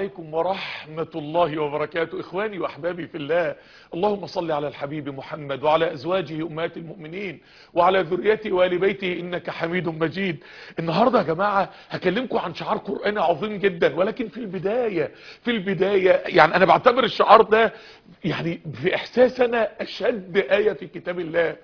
عليكم ورحمة الله وبركاته إخواني وأحبابي في الله اللهم صل على الحبيب محمد وعلى أزواجه أمهات المؤمنين وعلى ذريته وآل بيته إنك حميد مجيد النهاردة يا جماعة هكلمكم عن شعار قرآني عظيم جدا ولكن في البداية في البداية يعني أنا بعتبر الشعار ده يعني في إحساسنا أشد آية في كتاب الله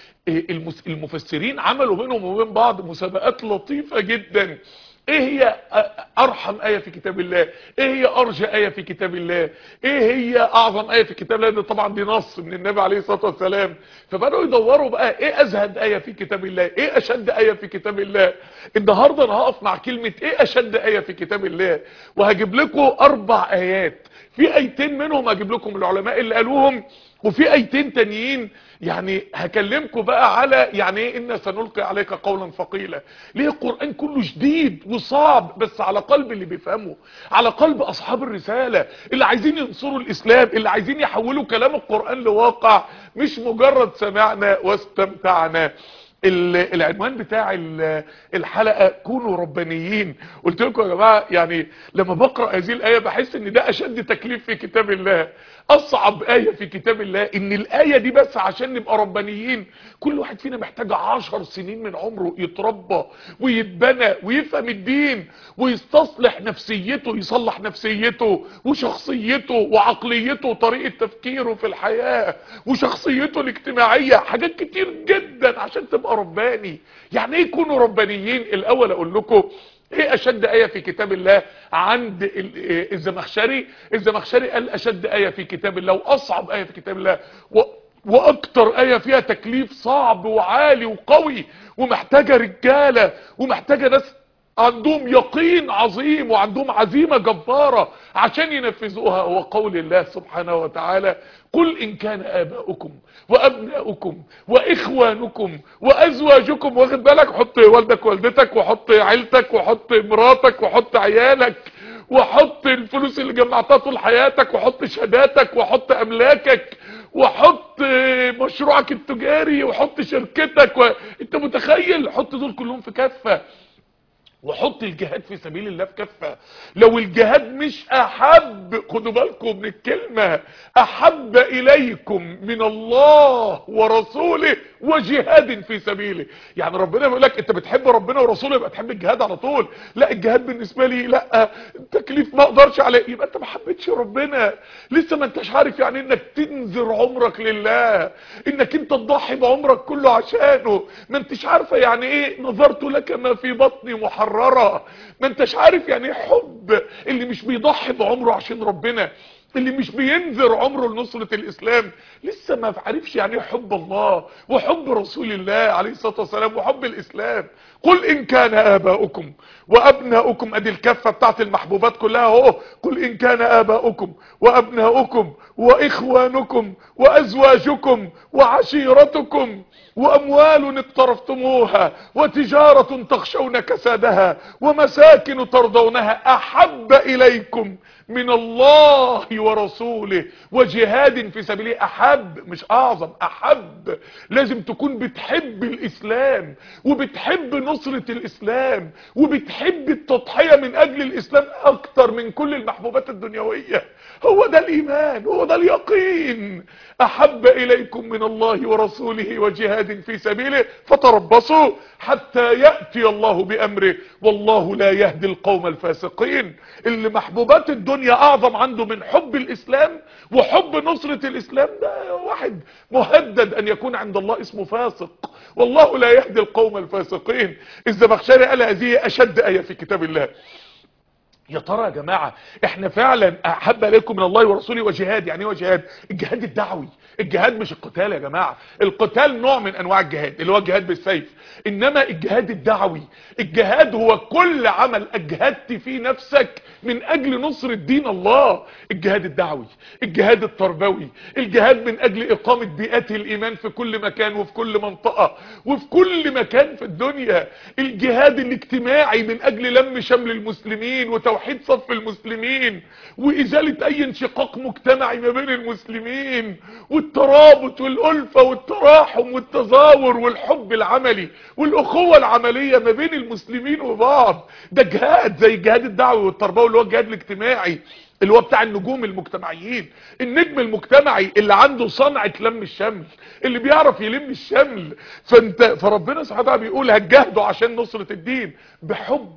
المس- المفسرين عملوا بينهم وبين بعض مسابقات لطيفة جدا ايه هي ارحم ايه في كتاب الله ايه هي ارجى ايه في كتاب الله ايه هي اعظم ايه في كتاب الله ده طبعا دي نص من النبي عليه الصلاه والسلام فبداوا يدوروا بقى ايه ازهد ايه في كتاب الله ايه اشد ايه في كتاب الله النهارده انا هقف مع كلمه ايه اشد ايه في كتاب الله وهجيب لكم اربع ايات في ايتين منهم هجيب لكم العلماء اللي قالوهم وفي ايتين تانيين يعني هكلمكم بقى على يعني ايه ان سنلقي عليك قولا ثقيلا ليه القران كله شديد وصعب بس على قلب اللي بيفهمه على قلب اصحاب الرساله اللي عايزين ينصروا الاسلام اللي عايزين يحولوا كلام القران لواقع مش مجرد سمعنا واستمتعنا ال- العنوان بتاع ال- الحلقة كونوا ربانيين قلت لكم يا جماعة يعني لما بقرأ هذه الآية بحس ان ده اشد تكليف في كتاب الله اصعب آية في كتاب الله ان الآية دي بس عشان نبقى ربانيين كل واحد فينا محتاج عشر سنين من عمره يتربى ويتبنى ويفهم الدين ويستصلح نفسيته يصلح نفسيته وشخصيته وعقليته وطريقة تفكيره في الحياة وشخصيته الاجتماعية حاجات كتير جدا عشان تبقى رباني يعني ايه كونوا ربانيين الاول اقول لكم ايه اشد ايه في كتاب الله عند ال- إيه الزمخشري الزمخشري قال اشد ايه في كتاب الله واصعب ايه في كتاب الله و واكتر ايه فيها تكليف صعب وعالي وقوي ومحتاجه رجاله ومحتاجه ناس عندهم يقين عظيم وعندهم عزيمة جبارة عشان ينفذوها هو قول الله سبحانه وتعالى قل إن كان آباؤكم وأبناؤكم وإخوانكم وأزواجكم واخد بالك حط والدك ووالدتك وحط عيلتك وحط مراتك وحط عيالك وحط الفلوس اللي جمعتها طول حياتك وحط شهاداتك وحط أملاكك وحط مشروعك التجاري وحط شركتك و... انت متخيل حط دول كلهم في كفة وحط الجهاد في سبيل الله في كفة لو الجهاد مش احب خدوا بالكم من الكلمة احب اليكم من الله ورسوله وجهاد في سبيله يعني ربنا بيقول لك انت بتحب ربنا ورسوله يبقى تحب الجهاد على طول لا الجهاد بالنسبة لي لا التكليف ما اقدرش عليه يبقى انت ما حبيتش ربنا لسه ما انتش عارف يعني انك تنذر عمرك لله انك انت تضحي بعمرك كله عشانه ما انتش عارفه يعني ايه نظرت لك ما في بطني محرره ما انتش عارف يعني ايه حب اللي مش بيضحي بعمره عشان ربنا اللي مش بينذر عمره لنصرة الاسلام لسه ما عارفش يعني ايه حب الله وحب رسول الله عليه الصلاة والسلام وحب الاسلام قل ان كان اباؤكم وابناؤكم ادي الكفة بتاعت المحبوبات كلها اهو قل ان كان اباؤكم وابناؤكم واخوانكم وازواجكم وعشيرتكم واموال اقترفتموها وتجارة تخشون كسادها ومساكن ترضونها احب اليكم من الله ورسوله وجهاد في سبيله احب مش اعظم احب لازم تكون بتحب الاسلام وبتحب نصرة الاسلام وبتحب التضحية من اجل الاسلام اكتر من كل المحبوبات الدنيوية هو ده الايمان هو ده اليقين احب اليكم من الله ورسوله وجهاد في سبيله فتربصوا حتى يأتي الله بامره والله لا يهدي القوم الفاسقين اللي محبوبات الدنيا اعظم عنده من حب الاسلام وحب نصرة الاسلام ده واحد مهدد ان يكون عند الله اسمه فاسق والله لا يهدي القوم الفاسقين الزمخشري قال هذه اشد ايه في كتاب الله يا ترى يا جماعة احنا فعلا احب اليكم من الله ورسوله وجهاد يعني ايه وجهاد الجهاد الدعوي الجهاد مش القتال يا جماعة القتال نوع من انواع الجهاد اللي هو الجهاد بالسيف انما الجهاد الدعوي الجهاد هو كل عمل اجهدت فيه نفسك من اجل نصر دين الله الجهاد الدعوي الجهاد التربوي الجهاد من اجل اقامة بيئات الايمان في كل مكان وفي كل منطقة وفي كل مكان في الدنيا الجهاد الاجتماعي من اجل لم شمل المسلمين وتوحيد توحيد صف المسلمين وازالة اي انشقاق مجتمعي ما بين المسلمين والترابط والالفة والتراحم والتزاور والحب العملي والاخوة العملية ما بين المسلمين وبعض ده جهاد زي جهاد الدعوي والتربوي اللي هو الجهاد الاجتماعي اللي هو بتاع النجوم المجتمعيين النجم المجتمعي اللي عنده صنعة لم الشمل اللي بيعرف يلم الشمل فانت فربنا سبحانه وتعالى بيقول هتجاهدوا عشان نصرة الدين بحب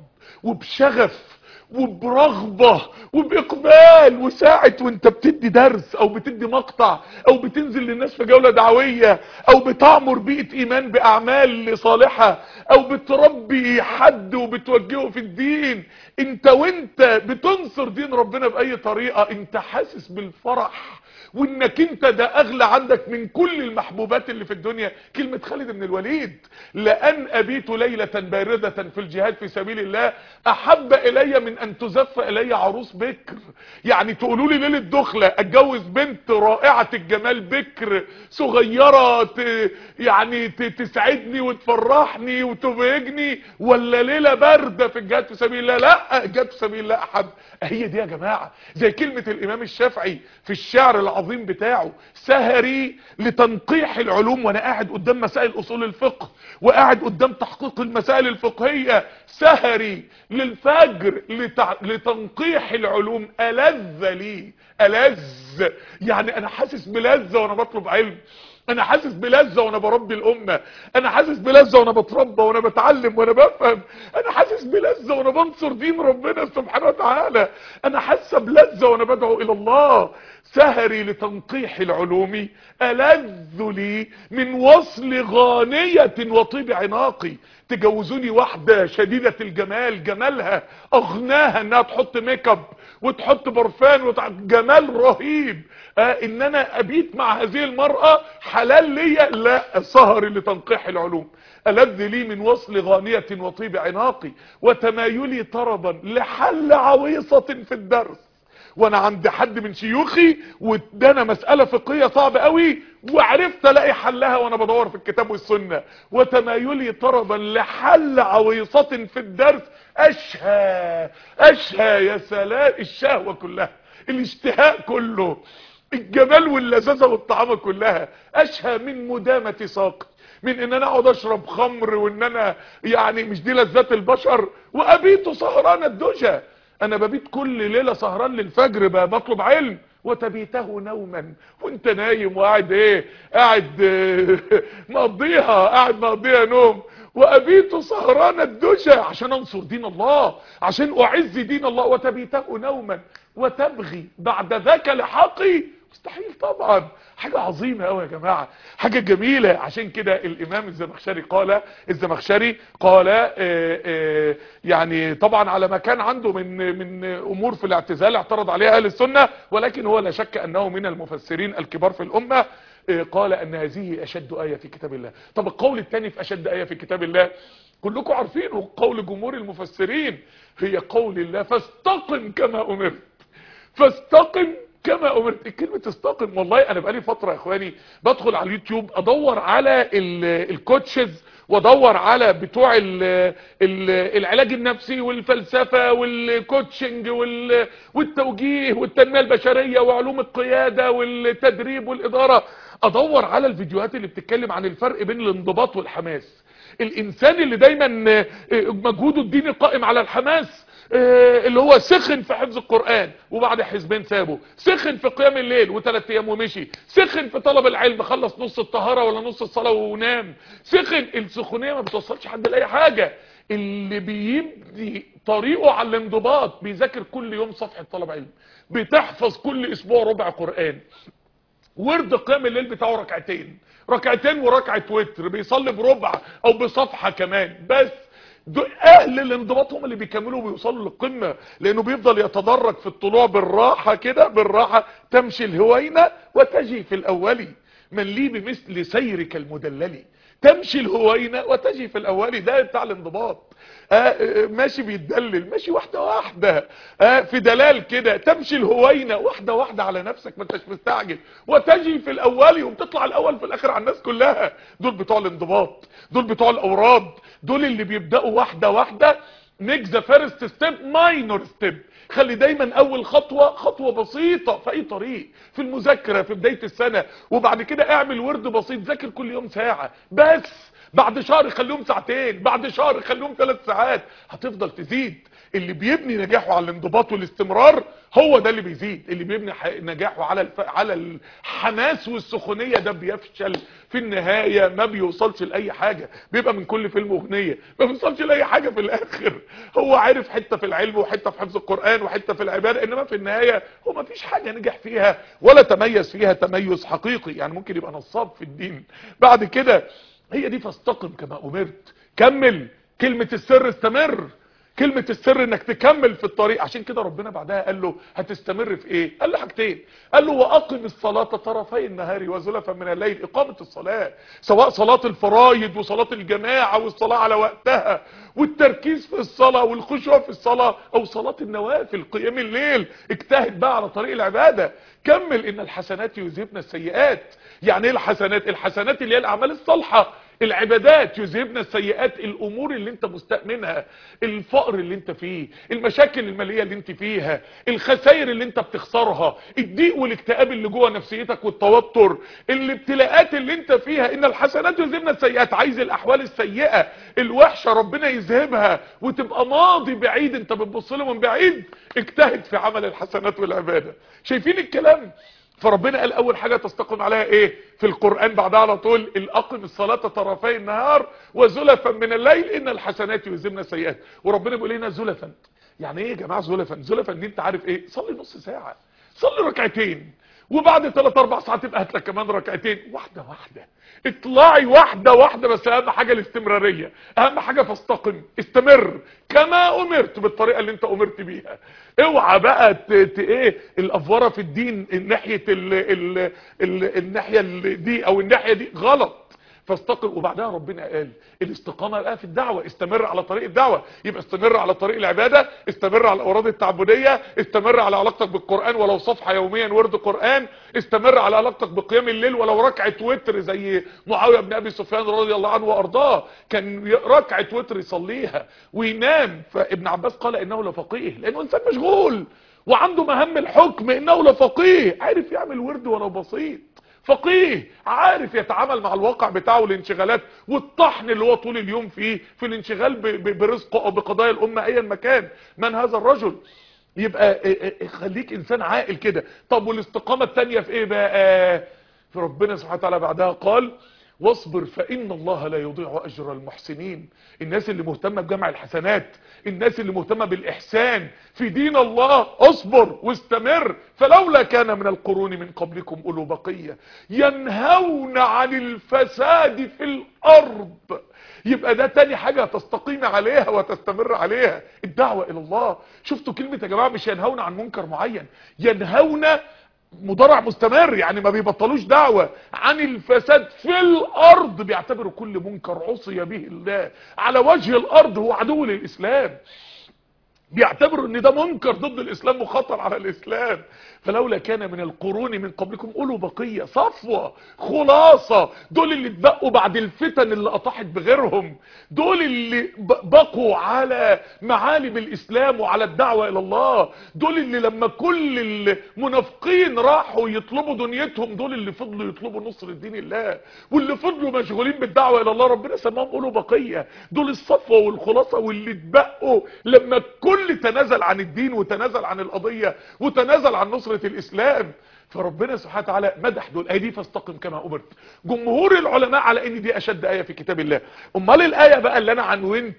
وبشغف وبرغبة وبإقبال وساعة وانت بتدي درس او بتدي مقطع او بتنزل للناس في جولة دعوية او بتعمر بيئة ايمان باعمال صالحة او بتربي حد وبتوجهه في الدين انت وانت بتنصر دين ربنا باي طريقة انت حاسس بالفرح وانك انت ده اغلى عندك من كل المحبوبات اللي في الدنيا كلمة خالد بن الوليد لان ابيت ليلة باردة في الجهاد في سبيل الله احب الي من ان تزف الي عروس بكر يعني تقولوا لي ليلة دخلة اتجوز بنت رائعة الجمال بكر صغيرة ت... يعني ت... تسعدني وتفرحني وتبهجني ولا ليلة باردة في الجهاد في سبيل الله لا الجهاد في سبيل الله احب هي دي يا جماعة زي كلمة الامام الشافعي في الشعر العظيم بتاعه سهري لتنقيح العلوم وانا قاعد قدام مسائل اصول الفقه وقاعد قدام تحقيق المسائل الفقهية سهري للفجر لتع... لتنقيح العلوم ألذ لي ألذ يعني انا حاسس بلذة وانا بطلب علم انا حاسس بلذة وانا بربي الامة انا حاسس بلذة وانا بتربى وانا بتعلم وانا بفهم انا حاسس بلذة وانا بنصر دين ربنا سبحانه وتعالى انا حاسة بلذة وانا بدعو الى الله سهري لتنقيح العلوم ألذ لي من وصل غانية وطيب عناقي تجوزوني واحدة شديدة الجمال جمالها اغناها انها تحط ميك اب وتحط برفان وتع... جمال رهيب آه ان انا ابيت مع هذه المرأة حلال ليا لا سهري لتنقيح العلوم ألذ لي من وصل غانية وطيب عناقي وتمايلي طربا لحل عويصة في الدرس وانا عند حد من شيوخي وادانا مسألة فقهية صعبة قوي وعرفت الاقي حلها وانا بدور في الكتاب والسنة وتمايلي طربا لحل عويصة في الدرس اشهى اشهى يا سلام الشهوة كلها الاشتهاء كله الجمال واللذاذة والطعامة كلها اشهى من مدامة ساقي من ان انا اقعد اشرب خمر وان انا يعني مش دي لذات البشر وابيت سهران الدجى انا ببيت كل ليلة سهران للفجر بطلب علم وتبيته نوما وانت نايم وقاعد ايه قاعد اه مقضيها قاعد مقضيها نوم وابيت سهران الدجى عشان انصر دين الله عشان اعز دين الله وتبيته نوما وتبغي بعد ذاك لحقي مستحيل طبعا حاجة عظيمة قوي يا جماعة حاجة جميلة عشان كده الامام الزمخشري قال الزمخشري قال اه اه يعني طبعا على ما كان عنده من من امور في الاعتزال اعترض عليها اهل السنة ولكن هو لا شك انه من المفسرين الكبار في الامة قال ان هذه اشد اية في كتاب الله طب القول الثاني في اشد اية في كتاب الله كلكم عارفينه قول جمهور المفسرين هي قول الله فاستقم كما امرت فاستقم كما امرت الكلمة استقم والله انا بقالي فترة يا اخواني بدخل على اليوتيوب ادور على الكوتشز وادور على بتوع ال ال العلاج النفسي والفلسفة والكوتشنج والتوجيه والتنمية البشرية وعلوم القيادة والتدريب والادارة ادور على الفيديوهات اللي بتتكلم عن الفرق بين الانضباط والحماس الانسان اللي دايما مجهوده الديني قائم على الحماس اللي هو سخن في حفظ القرآن وبعد حزبين سابه سخن في قيام الليل وثلاث ايام ومشي سخن في طلب العلم خلص نص الطهارة ولا نص الصلاة ونام سخن السخونية ما بتوصلش حد لأي حاجة اللي بيبني طريقه على الانضباط بيذاكر كل يوم صفحة طلب علم بتحفظ كل اسبوع ربع قرآن ورد قيام الليل بتاعه ركعتين ركعتين وركعة وتر بيصلي بربع او بصفحة كمان بس اهل الانضباط هم اللي بيكملوا وبيوصلوا للقمة لانه بيفضل يتدرج في الطلوع بالراحة كده بالراحة تمشي الهوينة وتجي في الاولي من لي بمثل سيرك المدللي تمشي الهوينة وتجي في الاولي ده بتاع الانضباط آه ماشي بيتدلل ماشي واحدة واحدة آه في دلال كده تمشي الهوينة واحدة واحدة على نفسك ما انتش مستعجل وتجي في الاولي وبتطلع الاول في الاخر على الناس كلها دول بتوع الانضباط دول بتوع الاوراد دول اللي بيبدأوا واحدة واحدة make the first step minor step خلي دايما اول خطوة خطوة بسيطة في اي طريق في المذاكرة في بداية السنة وبعد كده اعمل ورد بسيط ذاكر كل يوم ساعة بس بعد شهر خليهم ساعتين بعد شهر خليهم ثلاث ساعات هتفضل تزيد اللي بيبني نجاحه على الانضباط والاستمرار هو ده اللي بيزيد اللي بيبني نجاحه على الف... على الحماس والسخونيه ده بيفشل في النهايه ما بيوصلش لاي حاجه بيبقى من كل فيلم اغنيه ما بيوصلش لاي حاجه في الاخر هو عارف حته في العلم وحته في حفظ القران وحته في العباده انما في النهايه هو ما فيش حاجه نجح فيها ولا تميز فيها تميز حقيقي يعني ممكن يبقى نصاب في الدين بعد كده هي دي فاستقم كما امرت كمل كلمه السر استمر كلمة السر انك تكمل في الطريق عشان كده ربنا بعدها قال له هتستمر في ايه قال له حاجتين قال له واقم الصلاة طرفي النهار وزلفا من الليل اقامة الصلاة سواء صلاة الفرايد وصلاة الجماعة والصلاة على وقتها والتركيز في الصلاة والخشوع في الصلاة او صلاة النوافل قيام الليل اجتهد بقى على طريق العبادة كمل ان الحسنات يذهبن السيئات يعني ايه الحسنات الحسنات اللي هي الاعمال الصالحة العبادات يذهبنا السيئات الامور اللي انت مستأمنها الفقر اللي انت فيه المشاكل المالية اللي انت فيها الخسائر اللي انت بتخسرها الضيق والاكتئاب اللي جوه نفسيتك والتوتر الابتلاءات اللي انت فيها ان الحسنات يذهبنا السيئات عايز الاحوال السيئة الوحشة ربنا يذهبها وتبقى ماضي بعيد انت بتبص له من بعيد اجتهد في عمل الحسنات والعبادة شايفين الكلام فربنا قال اول حاجة تستقم عليها ايه في القرآن بعدها على طول الاقم الصلاة طرفي النهار وزلفا من الليل ان الحسنات يذهبن السيئات وربنا بيقول لنا زلفا يعني ايه يا جماعة زلفا زلفا دي انت عارف ايه صلي نص ساعة صلي ركعتين وبعد 3 4 ساعات يبقى هات لك كمان ركعتين واحده واحده اطلعي واحده واحده بس اهم حاجه الاستمراريه اهم حاجه فاستقم استمر كما امرت بالطريقه اللي انت امرت بيها اوعى بقى ت... ت... ايه الافوره في الدين الناحيه ال... ال... ال... الناحيه ال... دي او الناحيه دي غلط فاستقم وبعدها ربنا قال الاستقامة بقى في الدعوة استمر على طريق الدعوة يبقى استمر على طريق العبادة استمر على الأوراد التعبدية استمر على علاقتك بالقرآن ولو صفحة يوميا ورد قرآن استمر على علاقتك بقيام الليل ولو ركعة وتر زي معاوية بن أبي سفيان رضي الله عنه وأرضاه كان ركعة وتر يصليها وينام فابن عباس قال إنه لفقيه لأنه إنسان مشغول وعنده مهام الحكم إنه لفقيه عارف يعمل ورد ولو بسيط فقيه عارف يتعامل مع الواقع بتاعه الانشغالات والطحن اللي هو طول اليوم فيه في الانشغال برزقه او بقضايا الامه ايا مكان من هذا الرجل يبقى خليك انسان عاقل كده طب والاستقامه الثانيه في ايه بقى في ربنا سبحانه وتعالى بعدها قال واصبر فإن الله لا يضيع أجر المحسنين الناس اللي مهتمة بجمع الحسنات الناس اللي مهتمة بالإحسان في دين الله اصبر واستمر فلولا كان من القرون من قبلكم أولو بقية ينهون عن الفساد في الأرض يبقى ده تاني حاجة هتستقيم عليها وتستمر عليها الدعوة إلى الله شفتوا كلمة يا جماعة مش ينهون عن منكر معين ينهون مضارع مستمر يعني ما بيبطلوش دعوة عن الفساد في الارض بيعتبروا كل منكر عصي به الله على وجه الارض هو عدو للاسلام بيعتبروا ان ده منكر ضد الاسلام وخطر على الاسلام فلولا كان من القرون من قبلكم اولو بقيه صفوه خلاصه دول اللي اتبقوا بعد الفتن اللي اطاحت بغيرهم دول اللي بقوا على معالم الاسلام وعلى الدعوه الى الله دول اللي لما كل المنافقين راحوا يطلبوا دنيتهم دول اللي فضلوا يطلبوا نصر دين الله واللي فضلوا مشغولين بالدعوه الى الله ربنا سماهم اولو بقيه دول الصفوه والخلاصه واللي اتبقوا لما كل تنازل عن الدين وتنازل عن القضيه وتنازل عن نصر نصرة الاسلام فربنا سبحانه وتعالى مدح دول ايه دي فاستقم كما امرت جمهور العلماء على ان دي اشد ايه في كتاب الله امال الايه بقى اللي انا عنونت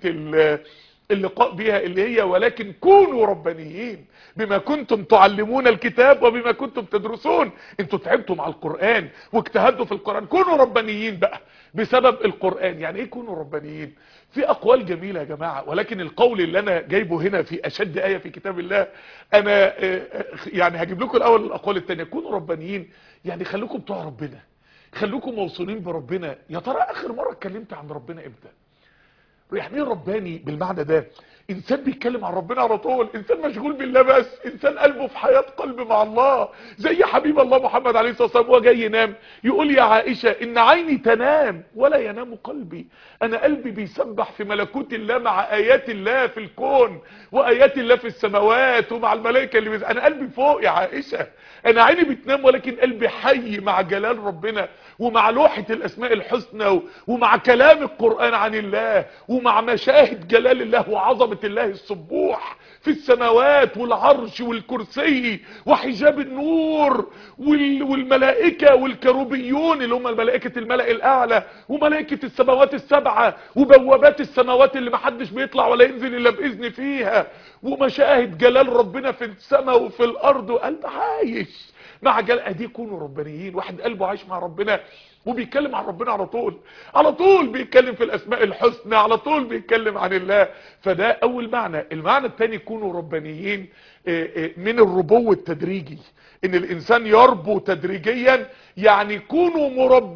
اللقاء بيها اللي هي ولكن كونوا ربانيين بما كنتم تعلمون الكتاب وبما كنتم تدرسون انتوا تعبتوا مع القرآن واجتهدوا في القرآن كونوا ربانيين بقى بسبب القرآن يعني ايه كونوا ربانيين في اقوال جميلة يا جماعة ولكن القول اللي انا جايبه هنا في اشد اية في كتاب الله انا يعني هجيب لكم الاول الاقوال التانية كونوا ربانيين يعني خليكم بتوع ربنا خليكم موصولين بربنا يا ترى اخر مرة اتكلمت عن ربنا امتى يعني ايه رباني بالمعنى ده انسان بيتكلم عن ربنا على طول انسان مشغول بالله بس انسان قلبه في حياة قلب مع الله زي حبيب الله محمد عليه الصلاة والسلام وهو جاي ينام يقول يا عائشة ان عيني تنام ولا ينام قلبي انا قلبي بيسبح في ملكوت الله مع ايات الله في الكون وايات الله في السماوات ومع الملائكة اللي بيز... انا قلبي فوق يا عائشة انا عيني بتنام ولكن قلبي حي مع جلال ربنا ومع لوحة الاسماء الحسنى ومع كلام القرآن عن الله ومع مشاهد جلال الله وعظمة الله السبوح في السماوات والعرش والكرسي وحجاب النور وال والملائكة والكروبيون اللي هم الملائكة الملأ الأعلى وملائكة السماوات السبعة وبوابات السماوات اللي محدش بيطلع ولا ينزل إلا بإذن فيها ومشاهد جلال ربنا في السماء وفي الأرض وقلب عايش مع جلال دي يكونوا ربانيين واحد قلبه عايش مع ربنا وبيتكلم عن ربنا على طول على طول بيتكلم في الاسماء الحسنى على طول بيتكلم عن الله فده اول معنى المعنى الثاني يكونوا ربانيين من الربو التدريجي ان الانسان يربو تدريجيا يعني يكونوا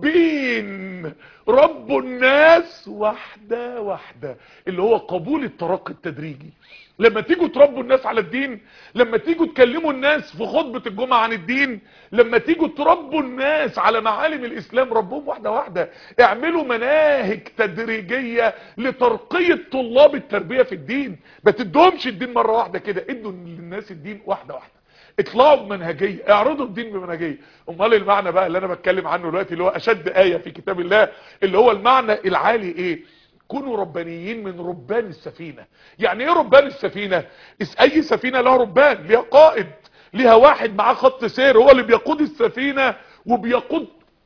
مربين ربوا الناس واحدة واحدة اللي هو قبول الترقي التدريجي لما تيجوا تربوا الناس على الدين لما تيجوا تكلموا الناس في خطبة الجمعة عن الدين لما تيجوا تربوا الناس على معالم الاسلام ربهم واحدة واحدة اعملوا مناهج تدريجية لترقية طلاب التربية في الدين ما تدهمش الدين مرة واحدة كده ادوا للناس الدين واحدة واحدة اطلعوا بمنهجية اعرضوا الدين بمنهجية امال المعنى بقى اللي انا بتكلم عنه دلوقتي اللي هو اشد آية في كتاب الله اللي هو المعنى العالي ايه كونوا ربانيين من ربان السفينة يعني ايه ربان السفينة اي سفينة لها ربان ليها قائد ليها واحد معاه خط سير هو اللي بيقود السفينة وبيقود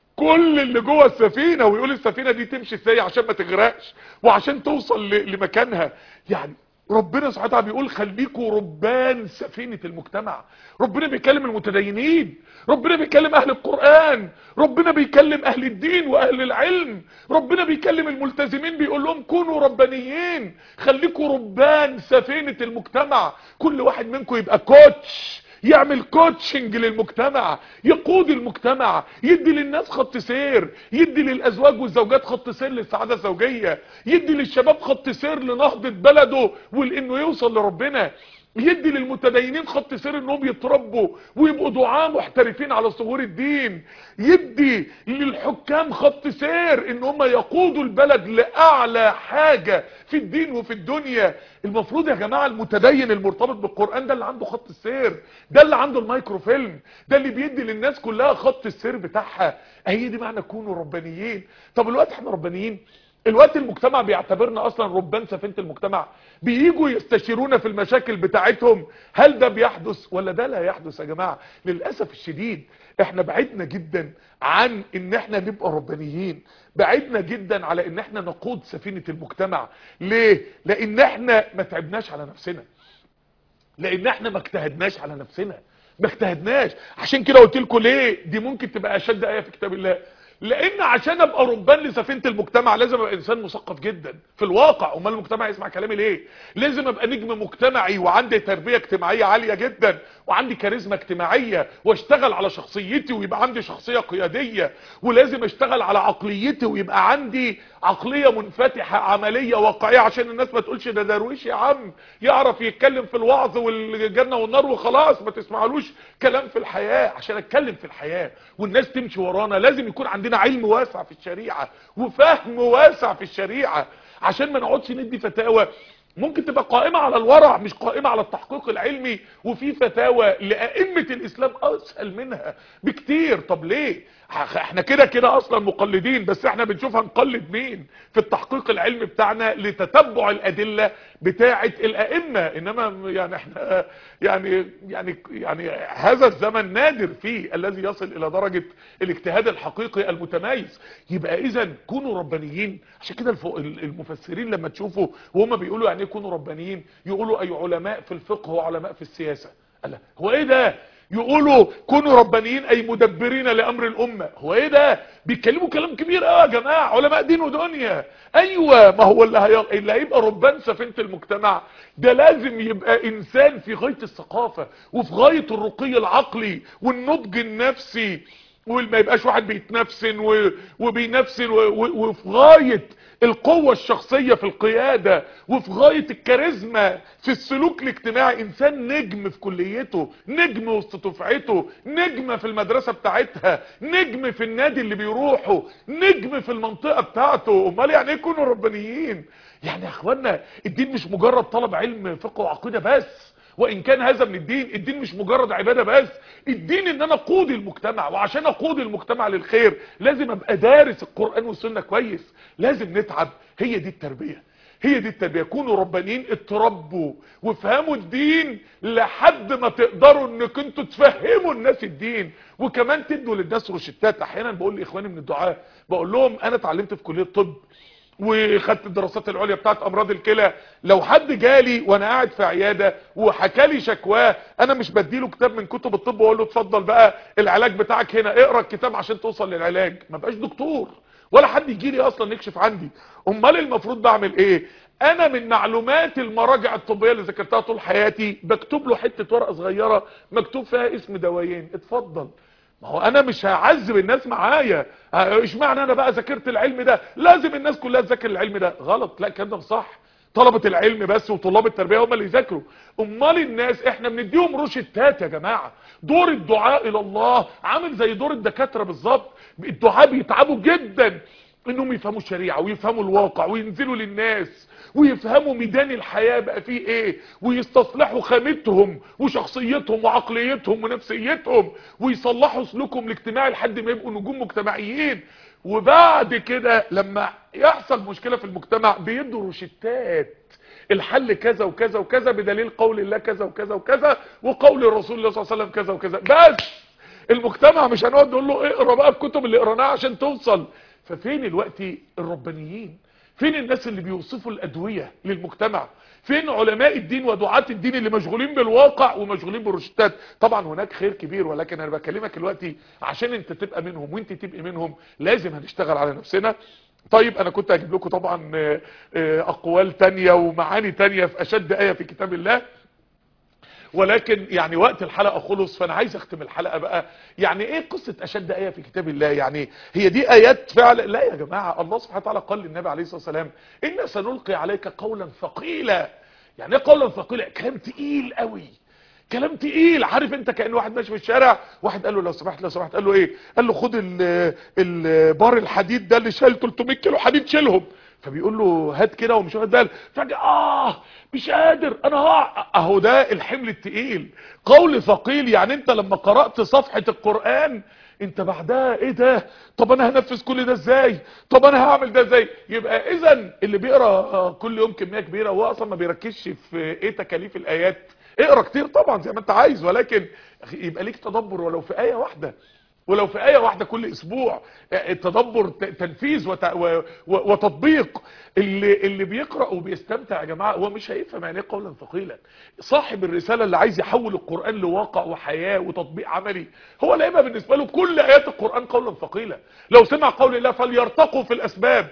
كل اللي جوه السفينة ويقول السفينة دي تمشي ازاي عشان ما تغرقش وعشان توصل لمكانها يعني ربنا سبحانه وتعالى بيقول خليكوا ربان سفينة المجتمع ربنا بيكلم المتدينين ربنا بيكلم اهل القرآن ربنا بيكلم اهل الدين واهل العلم ربنا بيكلم الملتزمين بيقول لهم كونوا ربانيين خليكوا ربان سفينة المجتمع كل واحد منكم يبقى كوتش يعمل كوتشنج للمجتمع يقود المجتمع يدي للناس خط سير يدي للازواج والزوجات خط سير للسعادة الزوجية يدي للشباب خط سير لنهضة بلده ولانه يوصل لربنا يدي للمتدينين خط سير انهم يتربوا ويبقوا دعاة محترفين على ظهور الدين يدي للحكام خط سير ان هم يقودوا البلد لاعلى حاجة في الدين وفي الدنيا المفروض يا جماعة المتدين المرتبط بالقرآن ده اللي عنده خط السير ده اللي عنده الميكروفيلم ده اللي بيدي للناس كلها خط السير بتاعها هي دي معنى كونوا ربانيين طب الوقت احنا ربانيين الوقت المجتمع بيعتبرنا اصلا ربان سفينة المجتمع بييجوا يستشيرونا في المشاكل بتاعتهم هل ده بيحدث ولا ده لا يحدث يا جماعة للأسف الشديد احنا بعدنا جدا عن ان احنا نبقى ربانيين بعدنا جدا على ان احنا نقود سفينة المجتمع ليه لان احنا ما تعبناش على نفسنا لان احنا ما اجتهدناش على نفسنا ما اجتهدناش عشان كده قلت لكم ليه دي ممكن تبقى اشد ايه في كتاب الله لان عشان ابقى ربان لسفينه المجتمع لازم ابقى انسان مثقف جدا في الواقع امال المجتمع يسمع كلامي ليه لازم ابقى نجم مجتمعي وعندي تربيه اجتماعيه عاليه جدا وعندي كاريزما اجتماعيه واشتغل على شخصيتي ويبقى عندي شخصيه قياديه ولازم اشتغل على عقليتي ويبقى عندي عقليه منفتحه عمليه واقعيه عشان الناس ما تقولش ده درويش يا عم يعرف يتكلم في الوعظ والجنه والنار وخلاص ما تسمعلوش كلام في الحياه عشان اتكلم في الحياه والناس تمشي ورانا لازم يكون عندنا علم واسع في الشريعه وفهم واسع في الشريعه عشان ما نقعدش ندي فتاوى ممكن تبقى قائمة على الورع مش قائمة على التحقيق العلمي وفي فتاوى لأئمة الإسلام أسهل منها بكتير طب ليه احنا كده كده اصلا مقلدين بس احنا بنشوف هنقلد مين في التحقيق العلمي بتاعنا لتتبع الادلة بتاعة الائمة انما يعني احنا يعني يعني يعني هذا الزمن نادر فيه الذي يصل الى درجة الاجتهاد الحقيقي المتميز يبقى اذا كونوا ربانيين عشان كده المفسرين لما تشوفوا وهم بيقولوا يعني ايه كونوا ربانيين يقولوا اي علماء في الفقه وعلماء في السياسة الله هو ايه ده يقولوا كونوا ربانيين اي مدبرين لامر الامة هو ايه ده بيتكلموا كلام كبير قوي يا جماعه علماء دين ودنيا ايوه ما هو اللي, هي... اللي هيبقى ربان سفينه المجتمع ده لازم يبقى انسان في غايه الثقافه وفي غايه الرقي العقلي والنضج النفسي وما يبقاش واحد بيتنفسن و- وبينفسن و- و- وفي غاية القوة الشخصية في القيادة وفي غاية الكاريزما في السلوك الاجتماعي انسان نجم في كليته نجم وسط دفعته نجم في المدرسة بتاعتها نجم في النادي اللي بيروحه نجم في المنطقة بتاعته امال يعني ايه يكونوا ربانيين يعني يا اخوانا الدين مش مجرد طلب علم فقه وعقيدة بس وان كان هذا من الدين الدين مش مجرد عبادة بس الدين ان انا اقود المجتمع وعشان اقود المجتمع للخير لازم ابقى دارس القرآن والسنة كويس لازم نتعب هي دي التربية هي دي التربية كونوا ربانيين اتربوا وافهموا الدين لحد ما تقدروا انك انتوا تفهموا الناس الدين وكمان تدوا للناس روشتات احيانا بقول لاخواني من الدعاء بقول لهم انا اتعلمت في كلية طب وخدت الدراسات العليا بتاعت امراض الكلى لو حد جالي وانا قاعد في عياده وحكى لي شكواه انا مش بديله كتاب من كتب الطب واقول له اتفضل بقى العلاج بتاعك هنا اقرا الكتاب عشان توصل للعلاج ما بقاش دكتور ولا حد يجي لي اصلا يكشف عندي امال المفروض بعمل ايه انا من معلومات المراجع الطبيه اللي ذاكرتها طول حياتي بكتب له حته ورقه صغيره مكتوب فيها اسم دوايين اتفضل ما هو انا مش هعذب الناس معايا اشمعنى انا بقى ذاكرت العلم ده لازم الناس كلها تذاكر العلم ده غلط لا الكلام ده مش صح طلبة العلم بس وطلاب التربية هم اللي يذاكروا امال الناس احنا بنديهم روشتات يا جماعة دور الدعاء الى الله عامل زي دور الدكاترة بالظبط الدعاء بيتعبوا جدا انهم يفهموا الشريعة ويفهموا الواقع وينزلوا للناس ويفهموا ميدان الحياة بقى فيه ايه ويستصلحوا خامتهم وشخصيتهم وعقليتهم ونفسيتهم ويصلحوا سلوكهم الاجتماعي لحد ما يبقوا نجوم مجتمعيين وبعد كده لما يحصل مشكلة في المجتمع بيدوا روشتات الحل كذا وكذا وكذا بدليل قول الله كذا وكذا وكذا وقول الرسول الله صلى الله عليه وسلم كذا وكذا بس المجتمع مش هنقعد نقول له اقرا بقى الكتب اللي قرناها عشان توصل ففين الوقت الربانيين فين الناس اللي بيوصفوا الادويه للمجتمع فين علماء الدين ودعاة الدين اللي مشغولين بالواقع ومشغولين بالروشتات طبعا هناك خير كبير ولكن انا بكلمك دلوقتي عشان انت تبقى منهم وانت تبقى منهم لازم هنشتغل على نفسنا طيب انا كنت هجيب لكم طبعا آه، آه، اقوال تانية ومعاني تانية في اشد ايه في كتاب الله ولكن يعني وقت الحلقة خلص فانا عايز اختم الحلقة بقى يعني ايه قصة اشد اية في كتاب الله يعني هي دي ايات فعلا لا يا جماعة الله سبحانه وتعالى قال للنبي عليه الصلاة والسلام ان سنلقي عليك قولا ثقيلا يعني ايه قولا ثقيلا كلام تقيل قوي كلام تقيل عارف انت كأن واحد ماشي في الشارع واحد قال له لو سمحت لو سمحت قال له ايه قال له خد ال- البار الحديد ده اللي شايل 300 كيلو حديد شيلهم فبيقول له هات كده ومش واخد باله فجأة اه مش قادر انا هقع اهو ده الحمل التقيل قول ثقيل يعني انت لما قرأت صفحة القرآن انت بعدها ايه ده طب انا هنفذ كل ده ازاي طب انا هعمل ده ازاي يبقى اذا اللي بيقرا آه، كل يوم كمية كبيرة هو اصلا ما بيركزش في ايه تكاليف الايات اقرا كتير طبعا زي ما انت عايز ولكن يبقى ليك تدبر ولو في ايه واحده ولو في آية واحدة كل أسبوع التدبر ت- تنفيذ وت- و- و- وتطبيق اللي, اللي بيقرأ وبيستمتع يا جماعة هو مش هيفهم يعني ايه قولا ثقيلا صاحب الرسالة اللي عايز يحول القرآن لواقع وحياة وتطبيق عملي هو لا يبقى بالنسبة له كل آيات القرآن قولا ثقيلا لو سمع قول الله فليرتقوا في الأسباب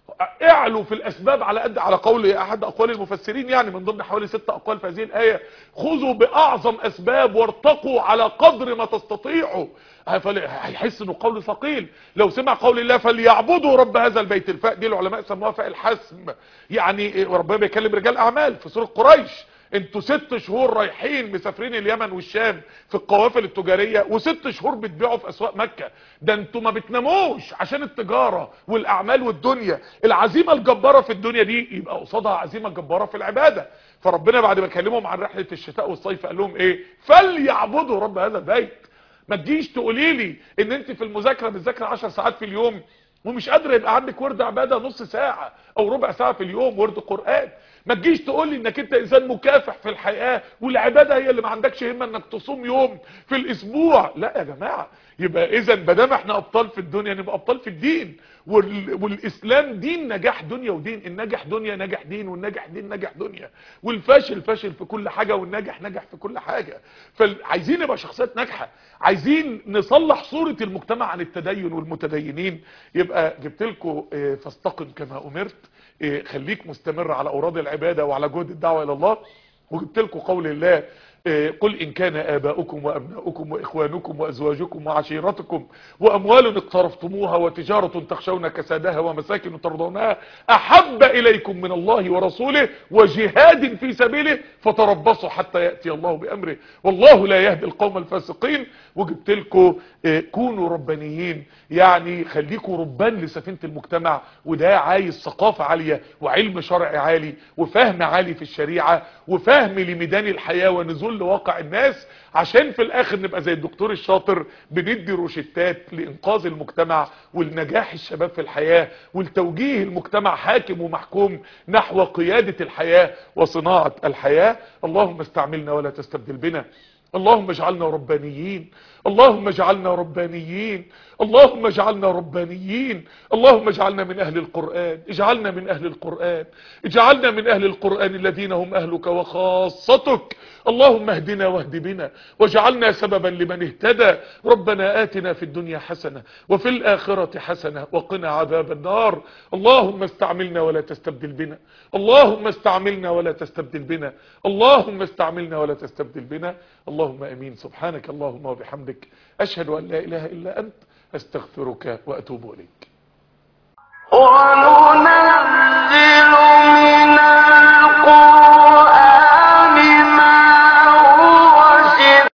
اعلوا في الاسباب على قد على قول احد اقوال المفسرين يعني من ضمن حوالي ست اقوال في هذه الايه خذوا باعظم اسباب وارتقوا على قدر ما تستطيعوا فل- هيحس انه قول ثقيل لو سمع قول الله فليعبدوا رب هذا البيت الفاء دي العلماء سموها فاء الحسم يعني ربنا بيكلم رجال اعمال في سوره قريش انتوا ست شهور رايحين مسافرين اليمن والشام في القوافل التجارية وست شهور بتبيعوا في اسواق مكة ده انتوا ما بتناموش عشان التجارة والاعمال والدنيا العزيمة الجبارة في الدنيا دي يبقى قصادها عزيمة جبارة في العبادة فربنا بعد ما كلمهم عن رحلة الشتاء والصيف قال لهم ايه فليعبدوا رب هذا البيت ما تجيش تقولي لي ان انت في المذاكرة بتذاكر 10 ساعات في اليوم ومش قادر يبقى عندك ورد عبادة نص ساعة او ربع ساعة في اليوم ورد قرآن ما تجيش تقول لي انك انت انسان مكافح في الحياة والعبادة هي اللي ما عندكش همة انك تصوم يوم في الاسبوع لا يا جماعة يبقى اذا بدام احنا ابطال في الدنيا نبقى ابطال في الدين وال... والاسلام دين نجاح دنيا ودين النجح دنيا نجح دين والنجح دين نجح دنيا والفاشل فاشل في كل حاجة والناجح نجح في كل حاجة فعايزين نبقى شخصيات ناجحة عايزين نصلح صورة المجتمع عن التدين والمتدينين يبقى جبت لكم فاستقم كما امرت إيه، خليك مستمر على اوراد العبادة وعلى جهد الدعوة الى الله وجبت لكم قول الله آه، قل إن كان آباؤكم وأبناؤكم وإخوانكم وأزواجكم وعشيرتكم وأموال اقترفتموها وتجارة تخشون كسادها ومساكن ترضونها أحب إليكم من الله ورسوله وجهاد في سبيله فتربصوا حتى يأتي الله بأمره والله لا يهدي القوم الفاسقين وجبت لكم آه، كونوا ربانيين يعني خليكوا ربان لسفينة المجتمع وده عايز ثقافة عالية وعلم شرعي عالي وفهم عالي في الشريعة وفهم لميدان الحياة ونزول لواقع الناس عشان في الاخر نبقى زي الدكتور الشاطر بندي روشتات لانقاذ المجتمع والنجاح الشباب في الحياة والتوجيه المجتمع حاكم ومحكوم نحو قيادة الحياة وصناعة الحياة اللهم استعملنا ولا تستبدل بنا اللهم اجعلنا ربانيين اللهم اجعلنا ربانيين اللهم اجعلنا ربانيين اللهم اجعلنا من اهل القرآن اجعلنا من اهل القرآن اجعلنا من اهل القرآن الذين هم اهلك وخاصتك اللهم اهدنا واهد بنا واجعلنا سببا لمن اهتدى ربنا آتنا في الدنيا حسنة وفي الآخرة حسنة وقنا عذاب النار اللهم استعملنا ولا تستبدل بنا اللهم استعملنا ولا تستبدل بنا اللهم استعملنا ولا تستبدل بنا اللهم امين سبحانك اللهم وبحمدك اشهد ان لا اله الا انت استغفرك واتوب اليك وننزل